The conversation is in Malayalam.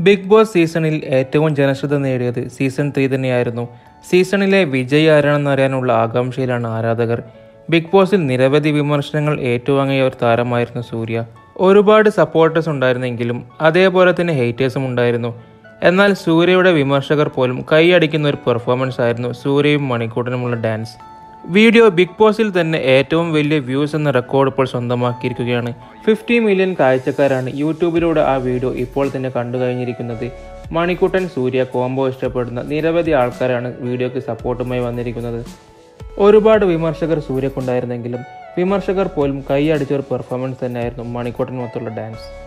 ബിഗ് ബോസ് സീസണിൽ ഏറ്റവും ജനശ്രദ്ധ നേടിയത് സീസൺ ത്രീ തന്നെയായിരുന്നു സീസണിലെ വിജയ് ആരാണെന്ന് അറിയാനുള്ള ആകാംക്ഷയിലാണ് ആരാധകർ ബിഗ് ബോസിൽ നിരവധി വിമർശനങ്ങൾ ഏറ്റുവാങ്ങിയ ഒരു താരമായിരുന്നു സൂര്യ ഒരുപാട് സപ്പോർട്ടേഴ്സ് ഉണ്ടായിരുന്നെങ്കിലും അതേപോലെ തന്നെ ഹേറ്റേഴ്സും ഉണ്ടായിരുന്നു എന്നാൽ സൂര്യയുടെ വിമർശകർ പോലും കൈയടിക്കുന്ന ഒരു പെർഫോമൻസ് ആയിരുന്നു സൂര്യയും മണിക്കൂട്ടനുമുള്ള ഡാൻസ് വീഡിയോ ബിഗ് ബോസിൽ തന്നെ ഏറ്റവും വലിയ വ്യൂസ് എന്ന റെക്കോർഡ് ഇപ്പോൾ സ്വന്തമാക്കിയിരിക്കുകയാണ് ഫിഫ്റ്റി മില്യൺ കാഴ്ചക്കാരാണ് യൂട്യൂബിലൂടെ ആ വീഡിയോ ഇപ്പോൾ തന്നെ കണ്ടു കഴിഞ്ഞിരിക്കുന്നത് മണിക്കുട്ടൻ സൂര്യ കോംബോ ഇഷ്ടപ്പെടുന്ന നിരവധി ആൾക്കാരാണ് വീഡിയോക്ക് സപ്പോർട്ടുമായി വന്നിരിക്കുന്നത് ഒരുപാട് വിമർശകർ സൂര്യക്കുണ്ടായിരുന്നെങ്കിലും വിമർശകർ പോലും കൈയടിച്ച ഒരു പെർഫോമൻസ് തന്നെയായിരുന്നു മണിക്കൂട്ടൻ മൊത്തമുള്ള ഡാൻസ്